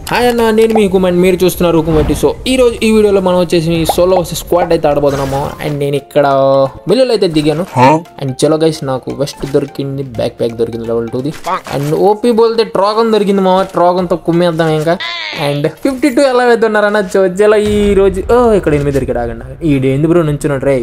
Hi అన్న నేను మీ హుకుమండ్ మీరు చూస్తున్నారు హుకుమట్టి సో ఈ రోజు ఈ వీడియోలో మనం వచ్చేసి సోలో వర్సెస్ స్క్వాడ్ అయితే ఆడబోతున్నాము అండ్ నేను ఇక్కడ మిల్లులో అయితే దిగాను అండ్ చలో గైస్ నాకు వెస్ట్ దొరికింది బ్యాక్ ప్యాక్ దొరికింది లెవెల్ టూది అండ్ ఓపీ బోల్తే ట్రాగన్ దొరికింది మా ట్రాగన్తో కుమ్మేద్దాం ఇంకా అండ్ ఫిఫ్టీ టూ ఎలా వెళ్తున్నారన్న చలో ఈ రోజు ఓ ఇక్కడ ఎనిమిది దొరికాడు ఆగండి ఈడు ఎందుకు బ్రో నుంచున్నాడు రే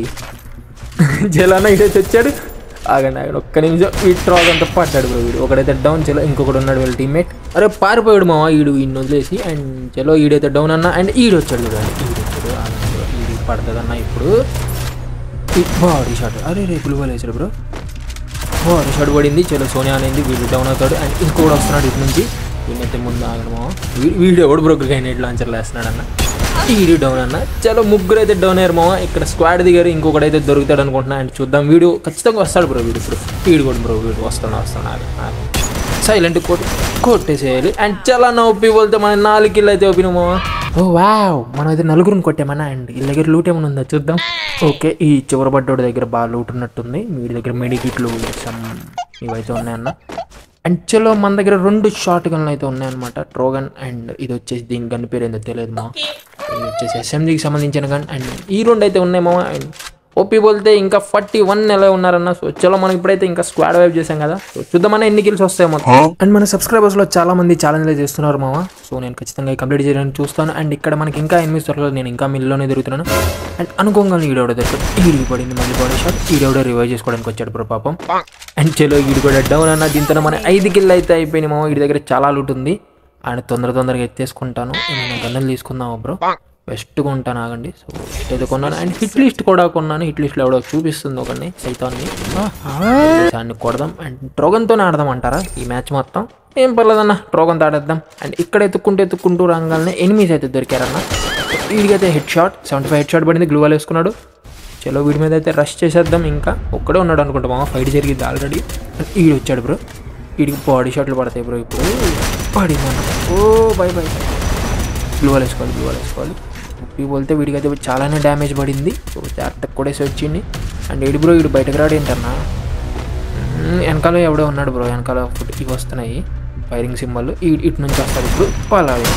జలాన ఇడైతే వచ్చాడు ఆగండి ఆగండి ఒక్క నిమిషం ఈ ట్రాగ్ అంతా పడ్డాడు బ్రో వీడు ఒకడైతే డౌన్ చలో ఇంకొకటి ఉన్నాడు వీళ్ళ టీమ్మేట్ అరే పారిపోయాడు మావా ఈడు ఈయన వదిలేసి అండ్ చలో ఈడైతే డౌన్ అన్న అండ్ ఈడు వచ్చాడు చూడండి ఈడు వచ్చాడు ఆగండి bro. ఈడు పడుతుంది అన్న ఇప్పుడు బాడీ షాట్ అరే రే పులివల్ వేసాడు బ్రో బాడీ షాట్ పడింది చలో సోనియా అనేది వీడు డౌన్ అవుతాడు అండ్ ఇంకోటి వస్తున్నాడు ఇటు నుంచి వీడైతే ముందు ఆగడు మావా వీ- వీడు ఎవడు బ్రో గ్రైనేట్ లాంచర్లు వేస్తున్నాడు అన్న ఈడు డౌన్ అన్న చలో ముగ్గురు అయితే డౌన్ అయ్యారు మామ ఇక్కడ స్క్వాడ్ దిగారు ఇంకొకటి అయితే దొరుకుతాడు అనుకుంటున్నా అండ్ చూద్దాం వీడియో ఖచ్చితంగా వస్తాడు బ్రో వీడు ఇప్పుడు వీడు కూడా బ్రో వీడు వస్తాడు వస్తాడు సైలెంట్ కొట్టి కొట్టేసేయాలి అండ్ చాలా నవ్వు పోతే మన నాలుగు కిల్ అయితే ఓపిన మామ ఓ వావ్ మనం అయితే నలుగురిని కొట్టామన్నా అండ్ వీళ్ళ దగ్గర లూట్ ఏమైనా ఉందా చూద్దాం ఓకే ఈ చివరి బడ్డోడి దగ్గర బాగా లూట్ ఉన్నట్టుంది వీడి దగ్గర మెడికిట్లు సమ్ ఇవైతే ఉన్నాయన్న అండ్ చలో మన దగ్గర రెండు షార్ట్ గన్లు అయితే ఉన్నాయన్నమాట ట్రోగన్ అండ్ ఇది వచ్చేసి దీని గన్ పేరు ఏందో తెలియదు మా ఇది వచ్చేసి ఎస్ఎంజీకి సంబంధించిన గన్ అండ్ ఈ రెండు అయితే ఉన్నాయి మామ అండ్ ఓపీ బోల్తే ఇంకా ఫార్టీ వన్ ఎలా ఉన్నారన్న సో చలో మనం ఇప్పుడైతే ఇంకా స్క్వాడ్ వైప్ చేసాం కదా సో చూద్దామన్నా ఎన్ని కిల్స్ వస్తాయి మొత్తం అండ్ మన సబ్స్క్రైబర్స్ లో చాలా మంది ఛాలెంజ్ చేస్తున్నారు మామ సో నేను ఖచ్చితంగా కంప్లీట్ చేయడానికి చూస్తాను అండ్ ఇక్కడ మనకి ఇంకా ఎనిమిది దొరకలేదు నేను ఇంకా మిల్లోనే తిరుగుతున్నాను అండ్ అనుకోగా ఈడెవడో దొరకదు ఈడికి పడింది మళ్ళీ బాడీ షాట్ ఈడెవడో రివైవ్ చేసుకోవడానికి వచ్చాడు బ్రో పాపం అండ్ చలో ఈడు కూడా డౌన్ అన్న దీంతో మన ఐదు కిల్ అయితే అయిపోయినాయి మామ వీడి దగ్గర చాలా లూట్ ఉంది ఆయన తొందర తొందరగా ఎత్తేసుకుంటాను ఏమైనా గన్నులు తీసుకుందామా బ్రో బెస్ట్ కొంటాను ఆగండి సో బెస్ట్ అయితే కొన్నాను అండ్ హిట్ లిస్ట్ కూడా కొన్నాను హిట్ లిస్ట్లో ఎవడో చూపిస్తుంది ఒకరిని సైతాన్ని దాన్ని కొడదాం అండ్ ట్రోగన్తోనే ఆడదాం అంటారా ఈ మ్యాచ్ మొత్తం ఏం పర్లేదన్న ట్రోగన్తో ఆడేద్దాం అండ్ ఇక్కడ ఎత్తుక్కుంటూ ఎత్తుక్కుంటూ రంగాలనే ఎనిమిస్ అయితే దొరికారన్న వీడికైతే head shot seventy five head shot పడింది గ్లూవాల్ వేసుకున్నాడు చలో వీడి మీద అయితే రష్ చేసేద్దాం ఇంకా ఒక్కడే ఉన్నాడు అనుకుంటా మామ ఫైట్ జరిగింది ఆల్రెడీ ఈడు వచ్చాడు బ్రో వీడికి బాడీ షాట్లు పడతాయి బ్రో ఇప్పుడు పడింది అన్న ఓ బై బై గ్లూవాల్ వేసుకోవాలి గ్లూవాల్ వేసుకోవాలి ముప్పి పోలితే వీడికి అయితే చాలానే డ్యామేజ్ పడింది సో జాగ్రత్తగా కొడేసి వచ్చింది అండ్ ఏడు బ్రో వీడు బయటకు రాడు ఏంటన్నా మ్మ్, వెనకాల ఎవడో ఉన్నాడు బ్రో వెనకాల ఫుడ్ ఇవి వస్తున్నాయి ఫైరింగ్ సింబల్ ఇటు నుంచి వస్తాడు ఇప్పుడు పలావి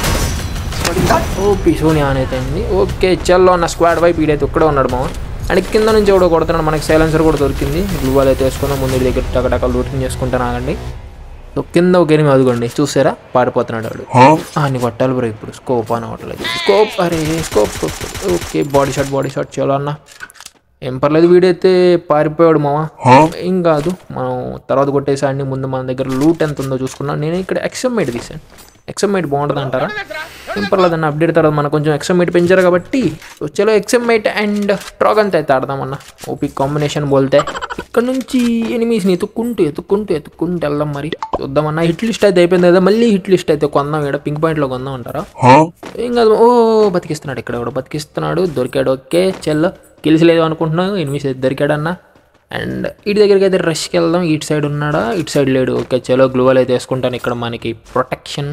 ఓ పిసోని ఆన్ అయితే అయింది ఓకే చల్లో అన్న స్క్వాడ్ వైపు ఈడైతే ఒక్కడే ఉన్నాడు మామ అండ్ కింద నుంచి ఎవడో కొడుతున్నాడు మనకి సైలెన్సర్ కూడా దొరికింది గ్లూవాల్ అయితే వేసుకున్నాం ముందు వీడి దగ్గర టకటక లూటింగ్ చేసుకుంటాను ఆగండి సో కింద ఒక ఎనిమిది అదుకోండి చూసారా పారిపోతున్నాడు వాడు అన్ని కొట్టాలి బ్రో ఇప్పుడు స్కోప్ అని కొట్టలేదు స్కోప్ అరే scope scope okay body shot body shot చలో అన్న ఏం పర్లేదు వీడైతే పారిపోయాడు మామ ఏం కాదు మనం తర్వాత కొట్టేసాడిని ముందు మన దగ్గర లూట్ ఎంత ఉందో చూసుకున్నాం నేను ఇక్కడ ఎక్సమ్మేట్ తీసాను ఎక్సమ్మేట్ బాగుంటుంది అంటారా ఏం పర్లేదు అన్న అప్డేట్ తర్వాత మనం కొంచెం ఎక్సమ్మేట్ పెంచారు కాబట్టి సో చలో ఎక్సమ్మేట్ అండ్ ట్రాగన్ అయితే ఆడదామన్న ఓపీ కాంబినేషన్ బోల్తే ఇక్కడ నుంచి ఎనిమిస్ని ఎత్తుక్కుంటూ ఎత్తుక్కుంటూ ఎత్తుక్కుంటూ వెళ్దాం మరి చూద్దామన్నా హిట్ లిస్ట్ అయితే అయిపోయింది కదా మళ్ళీ హిట్ లిస్ట్ అయితే కొందాం ఇక్కడ పింక్ పాయింట్లో కొందాం అంటారా ఏం కాదు ఓ బతికిస్తున్నాడు ఇక్కడ కూడా బతికిస్తున్నాడు దొరికాడు ఓకే చెల్ల గెలిచలేదు అనుకుంటున్నాను ఎనిమిది అయితే దొరికాడన్న అండ్ ఇటు దగ్గరికి అయితే రష్కి వెళ్దాం ఇటు సైడ్ ఉన్నాడా ఇటు సైడ్ లేడు ఓకే చలో గ్లూవల్ అయితే వేసుకుంటాను ఇక్కడ మనకి ప్రొటెక్షన్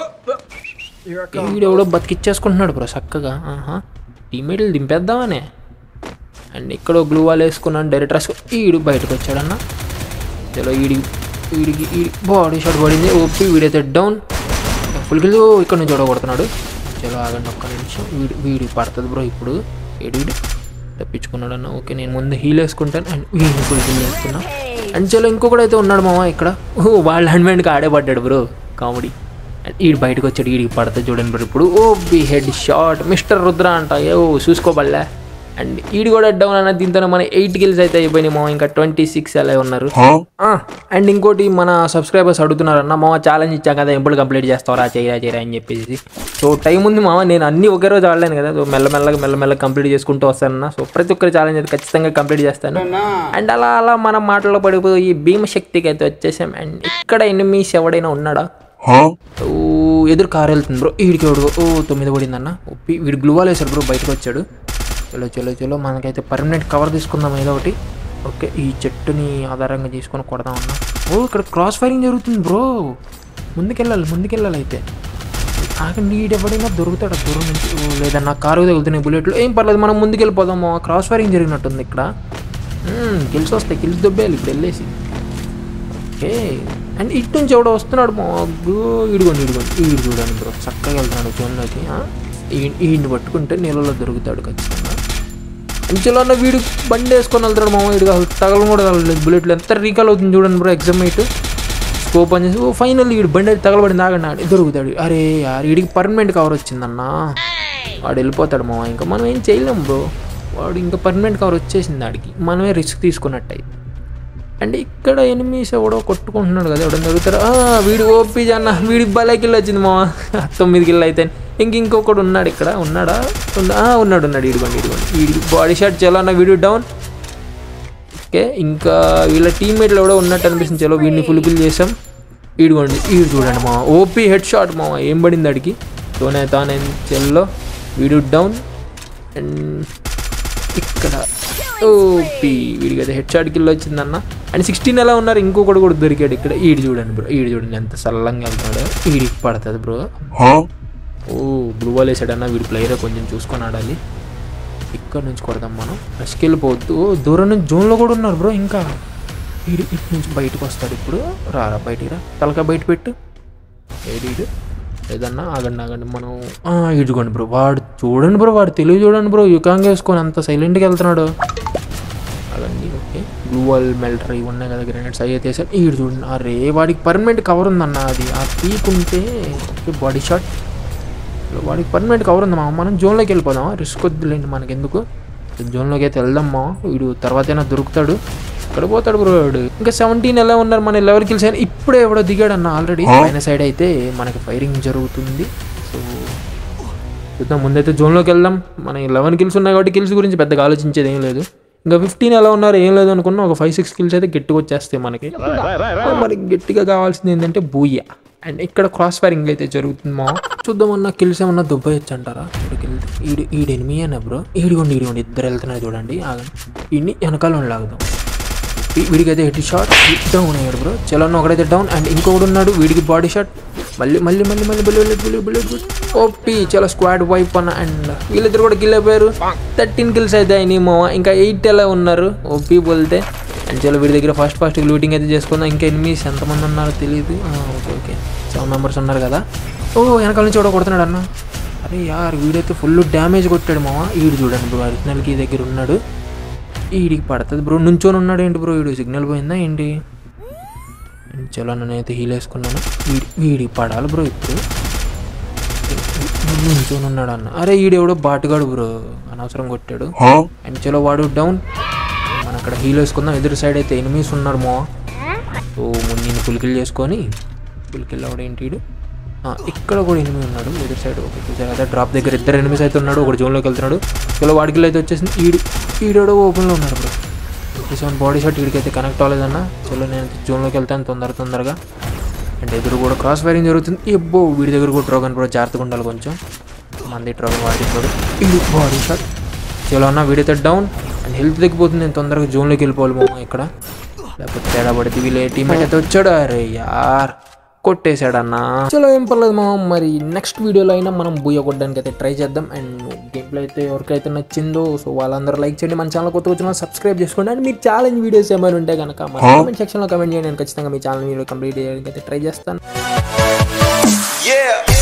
వీడు ఎవడో బతికిచ్చేసుకుంటున్నాడు బ్రో చక్కగా ఆహా టీమేట్లు దింపేద్దామనే అండ్ ఇక్కడ గ్లూ వాల్ వేసుకున్నాను డైరెక్ట్ రస్ ఈడు బయటకు వచ్చాడన్న చలో ఈడి వీడికి ఈ బాడీ షాట్ పడింది ఓపి వీడైతే డౌన్ ఫుల్ కిల్ ఇక్కడ నుంచి కొడుతున్నాడు చలో ఆగండి ఒక్క నిమిషం వీడి వీడి పడుతుంది బ్రో ఇప్పుడు ఏడు వీడు తప్పించుకున్నాడు అన్న ఓకే నేను ముందు హీల్ వేసుకుంటాను అండ్ వీడిని ఫుల్ కిల్ వేసుకున్నా అండ్ చలో ఇంకొకటి అయితే ఉన్నాడు మామ ఇక్కడ ఓ వాళ్ళ హ్యాండ్మెంట్కి ఆడే పడ్డాడు బ్రో కామెడీ అండ్ ఈడు బయటకు వచ్చాడు ఈడికి పడుతుంది చూడండి బ్రో ఇప్పుడు ఓ బి హెడ్ షాట్ మిస్టర్ రుద్ర అంట ఏ చూసుకోబల్లే అండ్ ఈడు కూడా డౌన్ అన్న దీంతో మన ఎయిట్ గిల్స్ అయితే అయిపోయినాయి మా ఇంకా ట్వంటీ సిక్స్ అలా ఉన్నారు ఆ, అండ్ ఇంకోటి మన సబ్స్క్రైబర్స్ అడుగుతున్నారు అన్న మామ ఛాలెంజ్ ఇచ్చాం కదా ఎప్పుడు కంప్లీట్ చేస్తావరా చేయరా చేయరా అని చెప్పేసి సో టైం ఉంది మామ నేను అన్ని ఒకే రోజు ఆడలేను కదా సో మెల్లమెల్లగా మెల్లమెల్లగా కంప్లీట్ చేసుకుంటూ వస్తానన్న సో ప్రతి ఒక్కరి ఛాలెంజ్ అయితే ఖచ్చితంగా కంప్లీట్ చేస్తాను అండ్ అలా అలా మన మాటల్లో పడిపోయి భీమశక్తికి అయితే వచ్చేసాం అండ్ ఇక్కడ ఎనిమిస్ ఎవడైనా ఉన్నాడా ఓ ఎదురు కారు వెళ్తుంది బ్రో వీడికి ఎవడు ఓ తొమ్మిది పడిందన్న ఓ, పి- వీడు గ్లూవాల్ వేశాడు బ్రో బయటకు వచ్చాడు చలో చలో చలో మనకైతే పర్మనెంట్ కవర్ తీసుకుందాం ఏదో ఒకటి ఓకే ఈ చెట్టుని ఆధారంగా తీసుకొని కొడదాం అన్న ఓ ఇక్కడ క్రాస్ ఫైరింగ్ జరుగుతుంది బ్రో ముందుకెళ్ళాలి ముందుకెళ్ళాలి అయితే ఆగండి ఈడు ఎవడైనా దొరుకుతాడు దూరం నుంచి ఓ, లేదన్నా కారు తగులుతున్నాయి బుల్లెట్లు ఏం పర్లేదు మనం ముందుకెళ్ళిపోదాము క్రాస్ ఫైరింగ్ జరిగినట్టుంది ఇక్కడ మ్మ్, కిల్స్ వస్తాయి కిల్స్ దొబ్బేయాలి ఇప్పుడు వెళ్ళేసి ఓకే అండ్ ఇటు నుంచి ఎవడో వస్తున్నాడు మా ఇడుకోండి ఇడుకోండి ఈడు చూడండి బ్రో చక్కగా వెళ్తున్నాడు జోన్లోకి ఈయన్ని పట్టుకుంటే నీళ్ళలో దొరుకుతాడు ఖచ్చితంగా అంచెలో అన్న వీడు బండి వేసుకొని వెళ్తాడు మామ వీడు అసలు తగలం కూడా తగలలేదు బుల్లెట్లు ఎంత రీకాల్ అవుతుంది చూడండి బ్రో ఎగ్జామ్ ఎయిట్ స్కోప్ అని చేసి ఓ ఫైనల్ వీడు బండి అయితే తగలబడింది ఆగండి ఆడి దొరుకుతాడు అరే యార్ వీడికి పర్మనెంట్ కవర్ వచ్చిందన్న వాడు వెళ్ళిపోతాడు మామ ఇంకా మనం ఏం చేయలేం బ్రో వాడు ఇంకా పర్మనెంట్ కవర్ వచ్చేసింది ఆడికి మనమే రిస్క్ తీసుకున్నట్టు అయింది అంటే ఇక్కడ ఎనిమిస్ ఎవడో కొట్టుకుంటున్నాడు కదా ఎవడో దొరుకుతారు ఆ, వీడు ఓపీ అన్న వీడికి భలే కిల్ వచ్చింది మా తొమ్మిది కిల్ అయితే ఇంక ఇంకొకడు ఉన్నాడు ఇక్కడ ఉన్నాడా ఉన్న- ఆ, ఉన్నాడు ఉన్నాడు ఇడిగోండి ఇడిగోండి వీడి బాడీ షాట్ చలో అన్న వీడియో డౌన్ ఓకే ఇంకా వీళ్ళ టీమ్మేట్లు ఎవడో ఉన్నట్టు అనిపిస్తుంది చలో వీడిని ఫుల్ కిల్ చేసాం ఈడుకోండి ఈడు చూడండి మా ఓపీ హెడ్ షాట్ మా ఏం పడింది అడిగి తోనే తానే చెల్లో వీడు డౌన్ అండ్ ఇక్కడ ఓపీ వీడికి అయితే హెడ్ షాట్ కిల్ వచ్చిందన్న అండ్ సిక్స్టీన్ ఎలా ఉన్నారు ఇంకొకటి కూడా దొరికాడు ఇక్కడ ఈడు చూడండి బ్రో ఈడు చూడండి ఎంత సల్లంగా వెళ్తున్నాడు ఈడికి పడుతుంది బ్రో ఓ బ్లూ బాల్ వేసాడన్న వీడి ప్లేయర్ కొంచెం చూసుకొని ఆడాలి ఇక్కడ నుంచి కొడదాం మనం రష్కి వెళ్ళిపోవద్దు ఓ, దూరం నుంచి జోన్లో కూడా ఉన్నారు బ్రో ఇంకా ఈడు ఇటు నుంచి బయటకు వస్తాడు ఇప్పుడు రారా బయటికి రా తలక బయట పెట్టు ఏడు ఈడు ఏదన్నా ఆగండి ఆగండి మనం ఆ, ఇడుకోండి బ్రో వాడు చూడండి బ్రో వాడు తెలివి చూడండి బ్రో యుకాంగ్ వేసుకొని అంత సైలెంట్గా వెళ్తున్నాడు అలాంటి ఓకే బ్లూ వాల్ మెల్టర్ ఇవి ఉన్నాయి కదా గ్రెనేడ్స్ అవి అయితే వేసాడు ఈడు చూడండి అరే వాడికి పర్మనెంట్ కవర్ ఉందన్న అది ఆ పీక్ ఉంటే ఓకే బాడీ షాట్ వాడికి పర్మనెంట్ కవర్ ఉందమ్మా మనం జోన్లోకి వెళ్ళిపోదామా రిస్క్ వద్దులేండి మనకి ఎందుకు జోన్లోకి అయితే వెళ్దామా వీడు తర్వాత అయినా దొరుకుతాడు ఇక్కడ పోతాడు బ్రో వాడు ఇంకా సెవెంటీన్ ఎలా ఉన్నారు మన లెవెల్ కిల్స్ అయినా ఇప్పుడే ఎవడో దిగాడు అన్న ఆల్రెడీ పైన సైడ్ అయితే మనకి ఫైరింగ్ జరుగుతుంది సో చూద్దాం ముందైతే జోన్లోకి వెళ్దాం మన లెవెన్ కిల్స్ ఉన్నాయి కాబట్టి కిల్స్ గురించి పెద్దగా ఆలోచించేది ఏం లేదు ఇంకా ఫిఫ్టీన్ ఎలా ఉన్నారు ఏం లేదు అనుకున్నా ఒక ఫైవ్ సిక్స్ కిల్స్ అయితే గట్టిగా వచ్చేస్తాయి మనకి మనకి గట్టిగా కావాల్సింది ఏంటంటే బూయ అండ్ ఇక్కడ క్రాస్ ఫైరింగ్ అయితే జరుగుతుంది మా చూద్దామన్నా కిల్స్ ఏమన్నా దుబ్బయొచ్చు అంటారా ఇక్కడికి వెళ్తే ఈడు ఈడు ఎనిమి అన్న బ్రో ఈడిగోండి ఈడిగోండి ఇద్దరు వెళ్తున్నారు చూడండి ఆగండి ఈయన్ని వెనకాల లాగుదాం వీ- వీడికైతే హెడ్ షాట్ డౌన్ అయ్యాడు బ్రో చలో ఒకడైతే డౌన్ అండ్ ఇంకొకడు ఉన్నాడు వీడికి బాడీ షాట్ మళ్ళీ మళ్ళీ మళ్ళీ మళ్ళీ bullet bullet bullet bullet OP చాలా స్క్వాడ్ వైప్ అన్న అండ్ వీళ్ళిద్దరు కూడా కిల్ అయిపోయారు థర్టీన్ కిల్స్ అయితే అయినాయి మామ ఇంకా ఎయిట్ ఎలా ఉన్నారు ఓపీ బోల్తే అండ్ చలో వీడి దగ్గర ఫస్ట్ ఫస్ట్ లూటింగ్ అయితే చేసుకుందాం ఇంకా ఎనిమిస్ ఎంతమంది ఉన్నారో తెలియదు ఆ, ఓకే ఓకే సెవెన్ మెంబర్స్ ఉన్నారు కదా ఓ వెనకాల నుంచి కూడా కొడుతున్నాడు అన్న అరే యార్ వీడైతే ఫుల్ డ్యామేజ్ కొట్టాడు మామ వీడు చూడండి బ్రో ఒరిజినల్కి దగ్గర ఉన్నాడు ఈడికి పడుతుంది బ్రో నుంచొని ఉన్నాడు ఏంటి బ్రో వీడు సిగ్నల్ పోయిందా ఏంటి చలో నేనైతే హీల్ వేసుకున్నాను వీడి వీడికి పడాలి బ్రో ఇప్పుడు నుంచొని ఉన్నాడు అన్న అరే ఈడెవడో బాటుగాడు బ్రో అనవసరం కొట్టాడు అండ్ చలో వాడు డౌన్ మనం అక్కడ హీల్ వేసుకుందాం ఎదురు సైడ్ అయితే ఎనిమిస్ ఉన్నారు మో సో ముందు పులికిల్ చేసుకొని పులికిల్ అవడం ఏంటి వీడు ఆ, ఇక్కడ కూడా ఎనిమిది ఉన్నాడు ఎదురు సైడ్ ఒక చూసారు కదా డ్రాప్ దగ్గర ఇద్దరు ఎనిమిస్ అయితే ఉన్నాడు ఒకటి జోన్లోకి వెళ్తున్నాడు చలో వాడికి అయితే వచ్చేసింది ఈడు ఈడోడో ఓపెన్లో ఉన్నాడు బ్రో సెవెన్ బాడీ షాట్ వీడికైతే కనెక్ట్ అవ్వలేదన్న చలో నేను జోన్లోకి వెళ్తాను తొందర తొందరగా అండ్ ఎదురు కూడా క్రాస్ ఫైరింగ్ జరుగుతుంది ఎబ్బో వీడి దగ్గర కూడా ట్రోగన్ బ్రో జాగ్రత్తగా ఉండాలి కొంచెం మంది ట్రోగన్ వాడుతున్నాడు ఇది బాడీ షాట్ చలో అన్న వీడైతే డౌన్ అండ్ హెల్త్ తగ్గిపోతుంది నేను తొందరగా జోన్లోకి వెళ్ళిపోవాలి మామ ఇక్కడ లేకపోతే తేడా పడితే వీళ్ళే టీమేట్ అయితే వచ్చాడు అరే యార్ కొట్టేశాడన్నా చలో ఏం పర్లేదు మామ మరి నెక్స్ట్ వీడియోలో అయినా మనం బుయ్య కొట్టడానికి అయితే ట్రై చేద్దాం అండ్ గేమ్ ప్లే అయితే ఎవరికైతే నచ్చిందో సో వాళ్ళందరూ లైక్ చేయండి మన ఛానల్ కొత్త వచ్చిన సబ్స్క్రైబ్ చేసుకోండి అండ్ మీరు ఛాలెంజ్ వీడియోస్ ఏమైనా ఉంటే కనుక మన కామెంట్ సెక్షన్లో కమెంట్ చేయండి నేను ఖచ్చితంగా మీ ఛానల్ వీడియో కంప్లీట్ చేయడానికి అయితే ట్రై చేస్తాను Yeah.